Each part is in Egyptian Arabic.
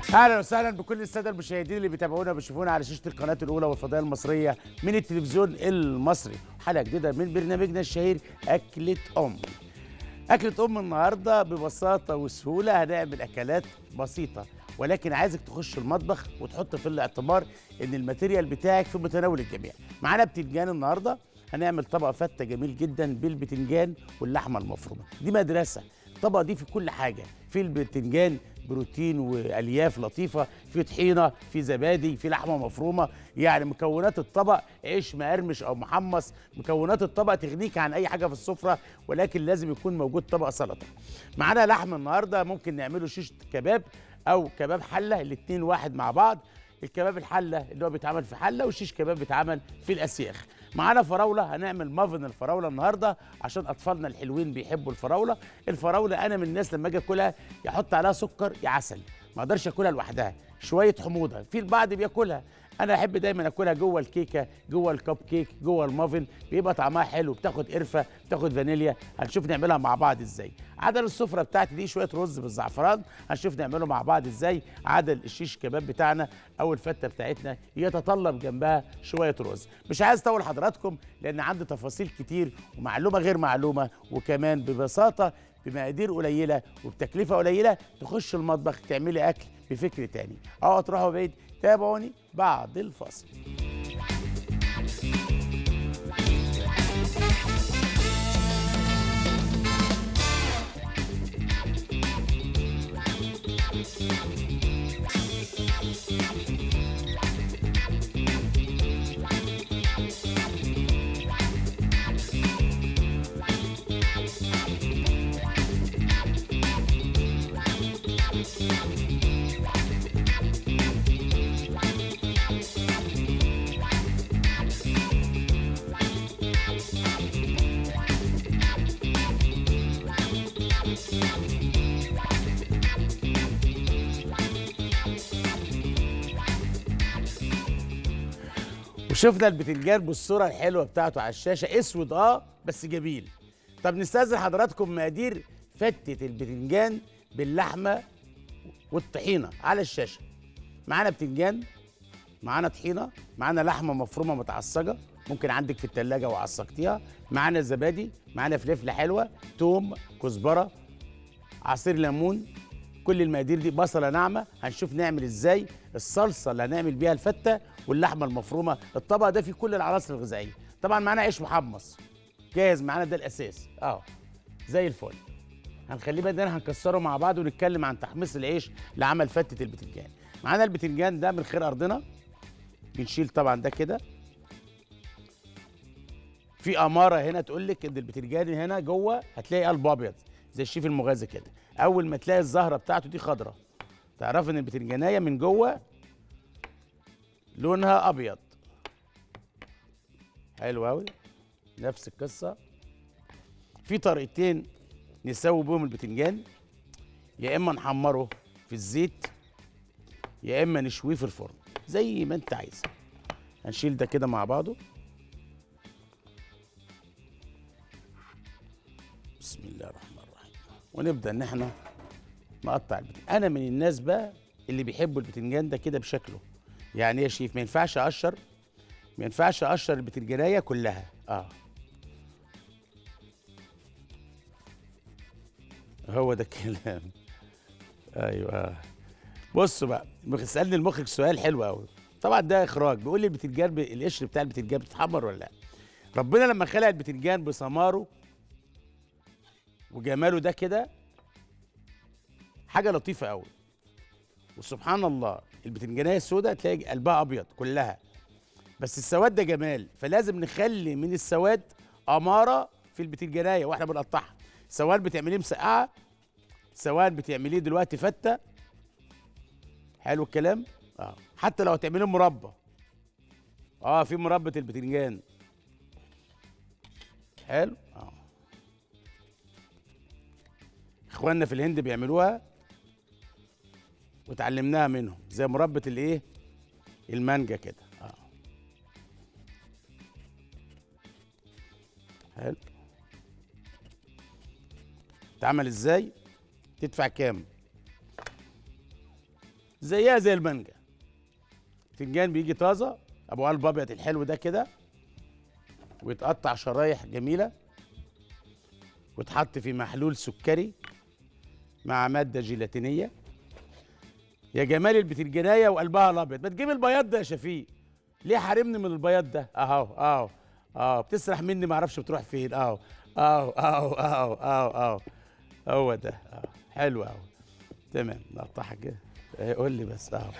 اهلا وسهلا بكل الساده المشاهدين اللي بيتابعونا وبيشوفونا على شاشه القناه الاولى والفضائيه المصريه من التلفزيون المصري حلقه جديده من برنامجنا الشهير اكله ام اكله ام النهارده ببساطه وسهوله هنعمل اكلات بسيطه ولكن عايزك تخش المطبخ وتحط في الاعتبار ان الماتيريال بتاعك في متناول الجميع معانا بتنجان النهارده هنعمل طبق فته جميل جدا بالبتنجان واللحمه المفرومه دي مدرسه الطبق دي في كل حاجه في البتنجان بروتين والياف لطيفه في طحينه في زبادي في لحمه مفرومه يعني مكونات الطبق عيش مقرمش او محمص مكونات الطبق تغنيك عن اي حاجه في السفره ولكن لازم يكون موجود طبق سلطه معانا لحم النهارده ممكن نعمله شيش كباب او كباب حله الاتنين واحد مع بعض الكباب الحله اللي هو بيتعمل في حله والشيش كباب بيتعمل في الاسياخ معانا فراوله هنعمل مافن الفراوله النهارده عشان اطفالنا الحلوين بيحبوا الفراوله الفراوله انا من الناس لما اجي اكلها يحط عليها سكر يا عسل ما اقدرش اكلها لوحدها شويه حموضه في البعض بياكلها انا احب دايما اكلها جوه الكيكه جوه الكب كيك جوه المافن بيبقى طعمها حلو بتاخد قرفه بتاخد فانيليا هنشوف نعملها مع بعض ازاي عدل السفره بتاعتي دي شويه رز بالزعفران هنشوف نعمله مع بعض ازاي عدل الشيش كباب بتاعنا او الفته بتاعتنا يتطلب جنبها شويه رز مش عايز اطول حضراتكم لان عندي تفاصيل كتير ومعلومه غير معلومه وكمان ببساطه بمقادير قليله وبتكلفه قليله تخش المطبخ تعملي اكل بفكر تاني اوعوا تروحوا بعيد تابعوني بعد الفاصل وشفنا البتنجان بالصوره الحلوه بتاعته على الشاشه اسود اه بس جميل طب نستاذن حضراتكم مقادير فتة البتنجان باللحمه والطحينه على الشاشه معانا بتنجان معانا طحينه معانا لحمه مفرومه متعصجه ممكن عندك في التلاجة وعصقتيها معانا زبادي معانا فلفله حلوه توم كزبره عصير ليمون كل المقادير دي بصله ناعمه هنشوف نعمل ازاي الصلصه اللي هنعمل بيها الفته واللحمه المفرومه الطبق ده فيه كل العناصر الغذائيه طبعا معانا عيش محمص جاهز معانا ده الاساس اه زي الفل هنخليه بدنا هنكسره مع بعض ونتكلم عن تحميص العيش لعمل فتة البتنجان معانا البتنجان ده من خير ارضنا بنشيل طبعا ده كده في اماره هنا تقول لك ان البتنجان هنا جوه هتلاقي قلب ابيض زي الشيف المغازي كده اول ما تلاقي الزهره بتاعته دي خضراء تعرف ان البتنجانيه من جوه لونها ابيض حلو قوي نفس القصه في طريقتين نسوي بيهم البتنجان يا اما نحمره في الزيت يا اما نشويه في الفرن زي ما انت عايز هنشيل ده كده مع بعضه بسم الله الرحمن الرحيم ونبدا ان احنا نقطع البتنجان انا من الناس بقى اللي بيحبوا البتنجان ده كده بشكله يعني ايه يا شيف ما ينفعش اقشر ما ينفعش اقشر البتنجانيه كلها اه هو ده الكلام ايوه بصوا بقى سالني المخرج سؤال حلو قوي طبعا ده اخراج بيقول لي البتنجان ب- القشر بتاع البتنجان بتتحمر ولا لا ربنا لما خلق البتنجان بثماره وجماله ده كده حاجه لطيفه قوي وسبحان الله البتنجانيه السوداء تلاقي قلبها ابيض كلها بس السواد ده جمال فلازم نخلي من السواد اماره في البتنجانيه واحنا بنقطعها سواء بتعمليه مسقعه سواء بتعمليه دلوقتي فته حلو الكلام اه حتى لو هتعمليه مربى اه في مربى البتنجان حلو اه اخواننا في الهند بيعملوها وتعلمناها منهم زي مربى الايه المانجا كده اه حلو تعمل ازاي تدفع كام زيها زي المانجا بتنجان بيجي طازه ابو قلب ابيض الحلو ده كده ويتقطع شرايح جميله وتحط في محلول سكري مع ماده جيلاتينيه يا جمال البتنجانيه وقلبها الابيض ما تجيب البياض ده يا شفيق ليه حارمني من البياض ده اهو اهو اهو بتسرح مني ما اعرفش بتروح فين اهو اهو اهو اهو اهو اهو هو ده اهو حلو اهو تمام نقطعها كده إيه، قول لي بس اهو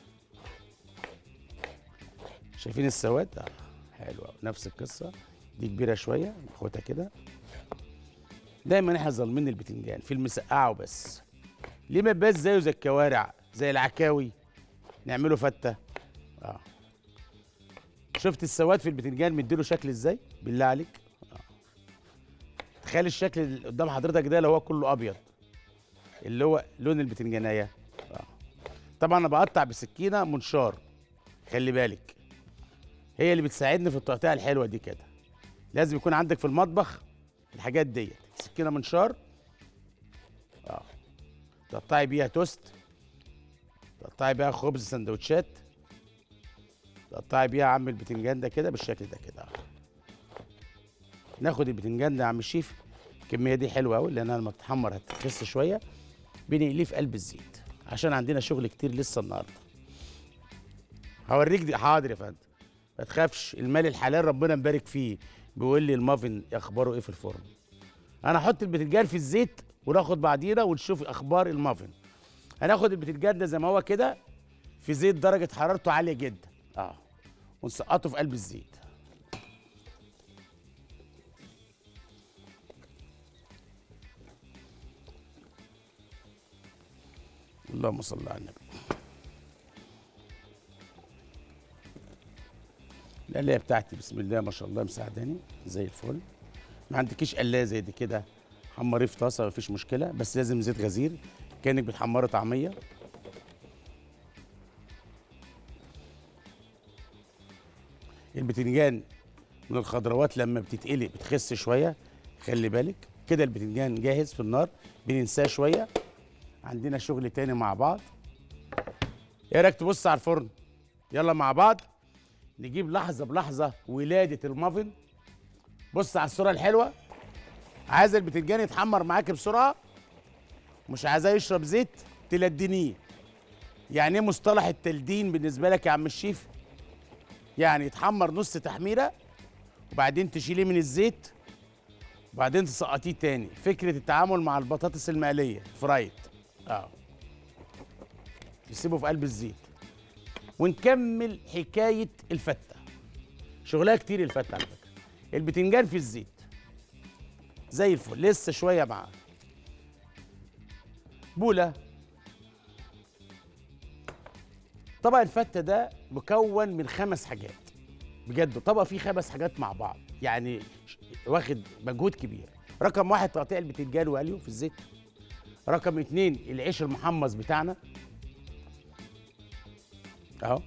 شايفين السواد اه حلو أوي. نفس القصه دي كبيره شويه ناخدها كده دايما احنا ظالمين البتنجان في المسقعه وبس ليه ما يبقاش زيه زي الكوارع زي العكاوي نعمله فته اه شفت السواد في البتنجان مديله شكل ازاي بالله عليك آه. تخيل الشكل اللي قدام حضرتك ده اللي هو كله ابيض اللي هو لون البتنجانيه اه طبعا انا بقطع بسكينه منشار خلي بالك هي اللي بتساعدني في التقطيع الحلوه دي كده لازم يكون عندك في المطبخ الحاجات ديت سكينه منشار اه تقطعي بيها توست تقطعي بيها خبز سندوتشات تقطعي بيها يا عم البتنجان ده كده بالشكل ده كده آه. ناخد البتنجان ده يا عم الشيف الكميه دي حلوه قوي لان لما تتحمر هتخس شويه بنقليه في قلب الزيت عشان عندنا شغل كتير لسه النهارده هوريك دي حاضر يا فندم ما تخافش المال الحلال ربنا مبارك فيه بيقول لي المافن اخباره ايه في الفرن انا احط البتنجان في الزيت وناخد بعدينا ونشوف اخبار المافن هناخد البتنجان ده زي ما هو كده في زيت درجه حرارته عاليه جدا اه ونسقطه في قلب الزيت اللهم صل على النبي القلايه بتاعتي بسم الله ما شاء الله مساعداني زي الفل ما عندكيش قلايه زي دي كده حمريه في طاسه مفيش مشكله بس لازم زيت غزير كانك بتحمري طعميه البتنجان من الخضروات لما بتتقلي بتخس شويه خلي بالك كده البتنجان جاهز في النار بننساه شويه عندنا شغل تاني مع بعض ايه رايك تبص على الفرن يلا مع بعض نجيب لحظه بلحظه ولاده المافن بص على الصوره الحلوه عايز البتنجان يتحمر معاك بسرعه مش عايزاه يشرب زيت تلدنيه يعني ايه مصطلح التلدين بالنسبه لك يا عم الشيف يعني يتحمر نص تحميره وبعدين تشيليه من الزيت وبعدين تسقطيه تاني فكره التعامل مع البطاطس المقليه فرايد اه تسيبه في قلب الزيت ونكمل حكايه الفته شغلها كتير الفته على فكره البتنجان في الزيت زي الفل لسه شويه معاه بوله طبق الفته ده مكون من خمس حاجات بجد طبق فيه خمس حاجات مع بعض يعني ش- واخد مجهود كبير رقم واحد تقطيع البتنجان وقليه في الزيت رقم اتنين العيش المحمص بتاعنا اهو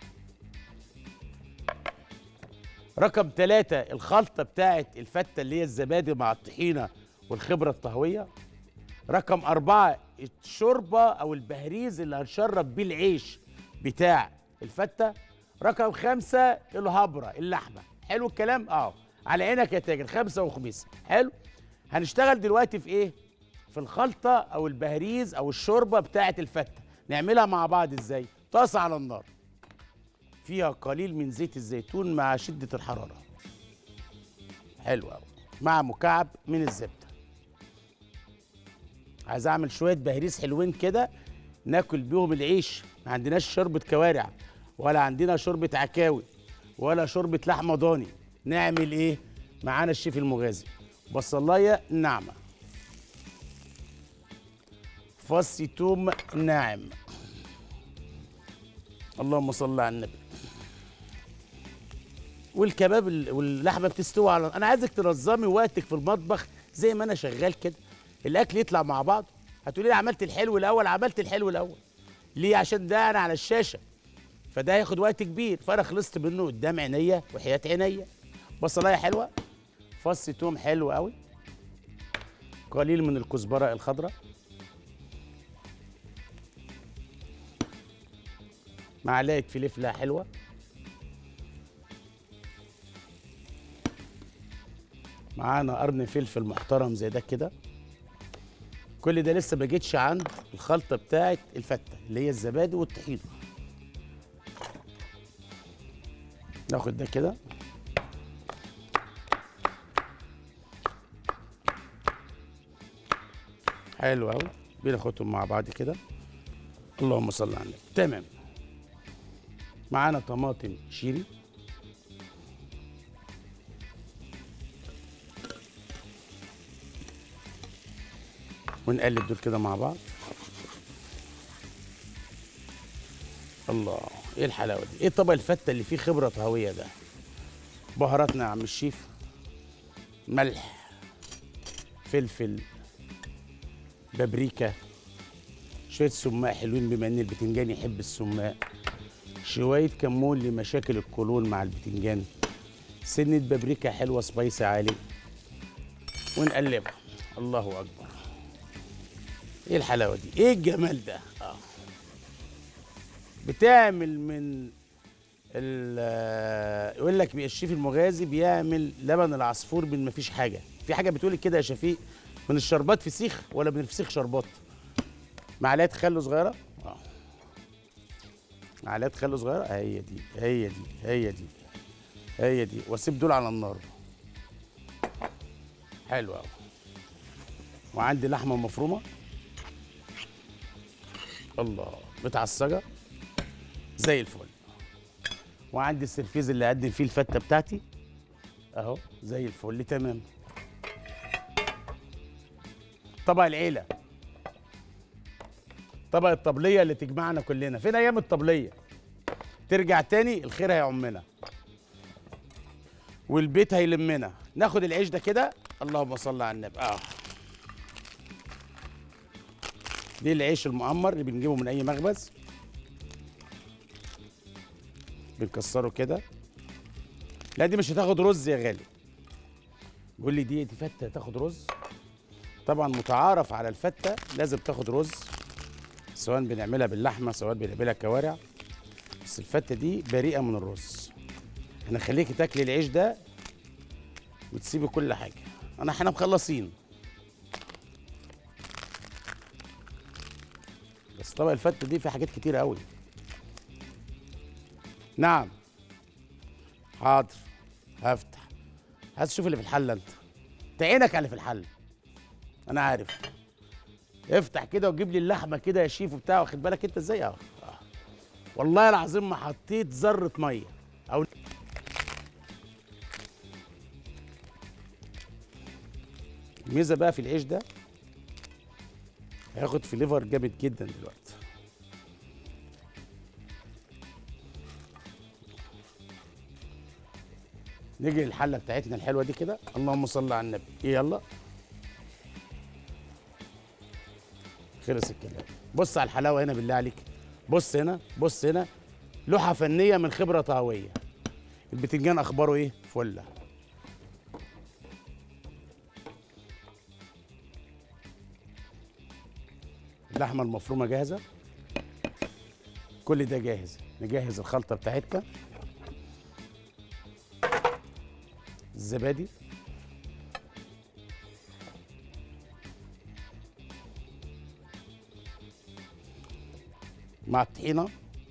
رقم ثلاثة الخلطة بتاعت الفتة اللي هي الزبادي مع الطحينة والخبرة الطهوية رقم أربعة الشوربة أو البهريز اللي هنشرب بيه العيش بتاع الفتة رقم خمسة الهبرة اللحمة حلو الكلام؟ اه على عينك يا تاجر خمسة وخميسة حلو هنشتغل دلوقتي في ايه؟ في الخلطة أو البهريز أو الشوربة بتاعت الفتة نعملها مع بعض ازاي؟ طاسة على النار فيها قليل من زيت الزيتون مع شدة الحرارة حلو قوي مع مكعب من الزبدة عايز اعمل شوية بهريز حلوين كده ناكل بيهم العيش ما عندناش شوربة كوارع ولا عندنا شوربة عكاوي ولا شوربة لحمة ضاني نعمل ايه معانا الشيف المغازي بصلاية ناعمة فص توم ناعم اللهم صل على النبي والكباب ال- واللحمه بتستوي على انا عايزك تنظمي وقتك في المطبخ زي ما انا شغال كده الاكل يطلع مع بعض هتقولي لي عملت الحلو الاول عملت الحلو الاول ليه عشان ده انا على الشاشه فده هياخد وقت كبير فانا خلصت منه قدام عينيا وحياه عينيا بصلايه حلوه فص توم حلو قوي قليل من الكزبره الخضراء معلقه فلفله حلوه معانا قرن فلفل محترم زي ده كده كل ده لسه ما جيتش عند الخلطه بتاعت الفته اللي هي الزبادي والطحينه ناخد ده كده حلو قوي بناخدهم مع بعض كده اللهم صل على النبي تمام معانا طماطم شيري ونقلب دول كده مع بعض الله ايه الحلاوه دي ايه طبق الفته اللي فيه خبره طهويه ده بهاراتنا يا عم الشيف ملح فلفل بابريكا شويه سماق حلوين بما ان البتنجان يحب السماق شويه كمون لمشاكل القولون مع البتنجان سنه بابريكا حلوه سبايسي عالي ونقلبها الله اكبر ايه الحلاوه دي ايه الجمال ده اه بتعمل من ال- يقول لك الشيف المغازي بيعمل لبن العصفور من مفيش حاجه في حاجه بتقول كده يا شفيق من الشربات فسيخ ولا من الفسيخ شربات معلقه خل صغيره اه معلقه خل صغيره هي دي هي دي هي دي هي دي واسيب دول على النار حلو قوي وعندي لحمه مفرومه الله متعصجه زي الفل وعندي السرفيز اللي اقدم فيه الفته بتاعتي اهو زي الفل تمام طبق العيله طبق الطبليه اللي تجمعنا كلنا فين ايام الطبليه ترجع تاني الخير هيعمنا والبيت هيلمنا ناخد العيش ده كده اللهم صل على النبي اه دي العيش المعمر اللي بنجيبه من اي مخبز بنكسره كده لا دي مش هتاخد رز يا غالي بيقول لي دي دي فته تاخد رز طبعا متعارف على الفته لازم تاخد رز سواء بنعملها باللحمه سواء بنعملها كوارع بس الفته دي بريئه من الرز انا خليكي تاكلي العيش ده وتسيبي كل حاجه انا احنا مخلصين بس طبق الفته دي في حاجات كتير قوي نعم حاضر هفتح عايز تشوف اللي في الحله انت انت عينك على اللي في الحله انا عارف افتح كده وجيب لي اللحمه كده يا شيف وبتاع واخد بالك انت ازاي اهو آه. والله العظيم ما حطيت ذره ميه او الميزه بقى في العيش ده هياخد فليفر جامد جدا دلوقتي نيجي للحله بتاعتنا الحلوه دي كده اللهم صل على النبي يلا خلص الكلام بص على الحلاوه هنا بالله عليك بص هنا بص هنا لوحه فنيه من خبره طهويه البتنجان اخباره ايه فله اللحمه المفرومه جاهزه كل ده جاهز نجهز الخلطه بتاعتنا الزبادي مع الطحينه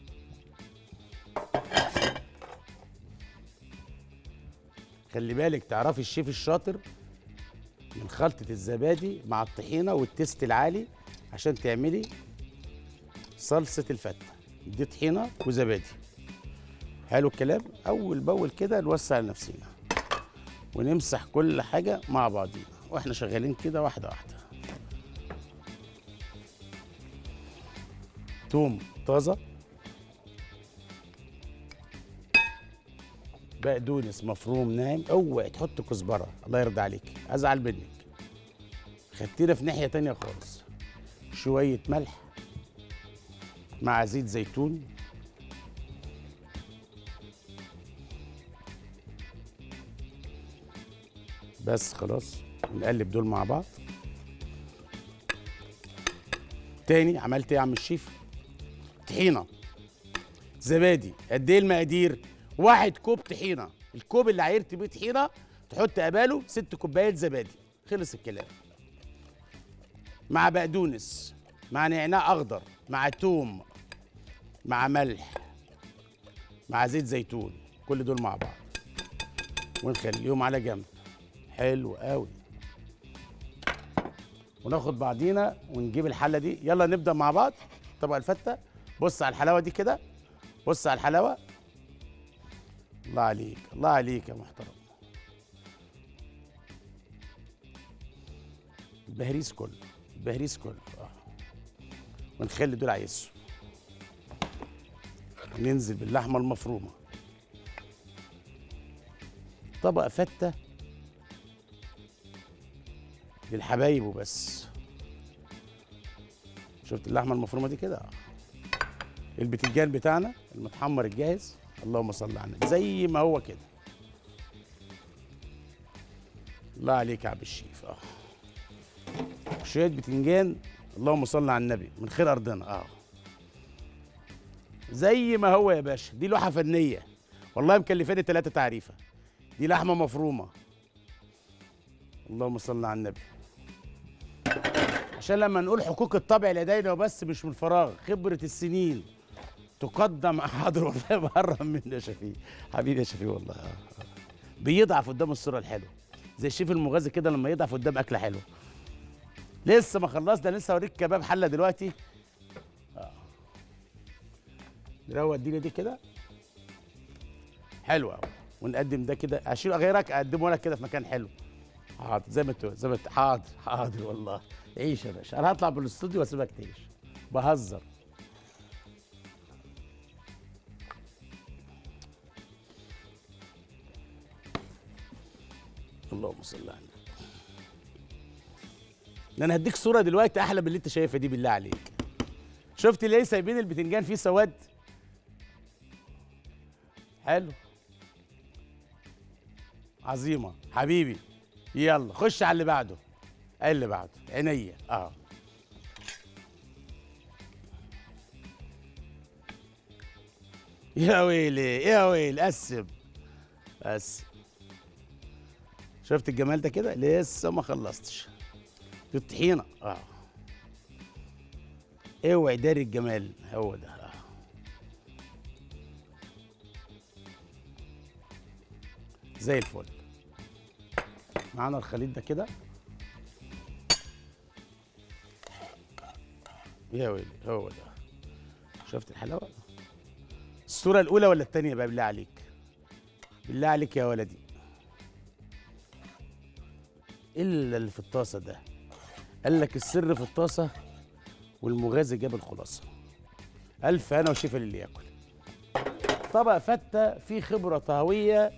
خلي بالك تعرفي الشيف الشاطر من خلطة الزبادي مع الطحينة والتست العالي عشان تعملي صلصة الفتة دي طحينة وزبادي حلو الكلام أول بأول كده نوسع لنفسينا ونمسح كل حاجة مع بعضينا واحنا شغالين كده واحدة واحدة توم طازة بقدونس مفروم ناعم اوعي تحط كزبره الله يرضى عليك ازعل منك خدتينا في ناحيه تانية خالص شويه ملح مع زيت زيتون بس خلاص نقلب دول مع بعض تاني عملت ايه يا عم الشيف طحينه زبادي قد ايه المقادير واحد كوب طحينه الكوب اللي عايرت بيه طحينه تحط قباله ست كوبايات زبادي خلص الكلام مع بقدونس مع نعناع اخضر مع توم مع ملح مع زيت زيتون كل دول مع بعض ونخليهم على جنب حلو قوي وناخد بعضينا ونجيب الحله دي يلا نبدا مع بعض طبق الفته بص على الحلاوه دي كده بص على الحلاوه الله عليك الله عليك يا محترم البهريز كله البهريز كله اه ونخلي دول عيسو ننزل باللحمه المفرومه طبق فته للحبايب وبس شفت اللحمه المفرومه دي كده آه. البتنجان بتاعنا المتحمر الجاهز اللهم صل على النبي زي ما هو كده الله عليك يا عبد الشيف اه شويه بتنجان اللهم صل على النبي من خير ارضنا اه زي ما هو يا باشا دي لوحه فنيه والله مكلفاني ثلاثه تعريفه دي لحمه مفرومه اللهم صل على النبي عشان لما نقول حقوق الطبع لدينا وبس مش من فراغ خبره السنين تقدم حاضر والله بهرب منه يا شفيق حبيبي يا شفيق والله آه، آه. بيضعف قدام الصوره الحلوه زي الشيف المغازي كده لما يضعف قدام اكله حلوه لسه ما خلصنا لسه اوريك كباب حله دلوقتي آه. نروق الدنيا دي كده حلو قوي ونقدم ده كده اشيل غيرك اقدمه لك كده في مكان حلو حاضر زي ما انت زي ما انت حاضر حاضر والله عيش يا باشا انا هطلع بالاستوديو واسيبك تعيش بهزر اللهم صل على النبي ده انا هديك صوره دلوقتي احلى من اللي انت شايفها دي بالله عليك شفت ليه سايبين البتنجان فيه سواد حلو عظيمه حبيبي يلا خش على اللي بعده اللي بعده عينيا اه يا ويلي يا ويلي قسم قسم شفت الجمال ده كده لسه ما خلصتش دي الطحينه اه اوعي داري الجمال هو ده آه. زي الفل معانا الخليط ده كده يا ويلي هو ده شفت الحلاوه الصوره الاولى ولا الثانيه بقى بالله عليك بالله عليك يا ولدي الا اللي في الطاسه ده قال لك السر في الطاسه والمغازي جاب الخلاصه الف انا وشفا للي ياكل طبق فته فيه خبره طهويه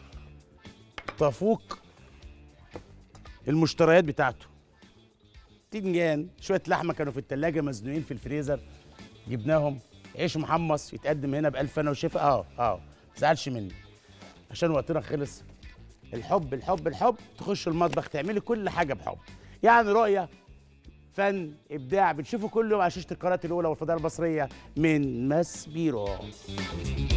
تفوق المشتريات بتاعته تنجان شويه لحمه كانوا في التلاجة مزنوقين في الفريزر جبناهم عيش محمص يتقدم هنا بألف انا وشفا اه اه ما تزعلش مني عشان وقتنا خلص الحب الحب الحب تخش المطبخ تعملي كل حاجه بحب يعني رؤيه فن ابداع بنشوفه كل يوم على شاشه القناه الاولى والفضائيه المصريه من ماس بيرو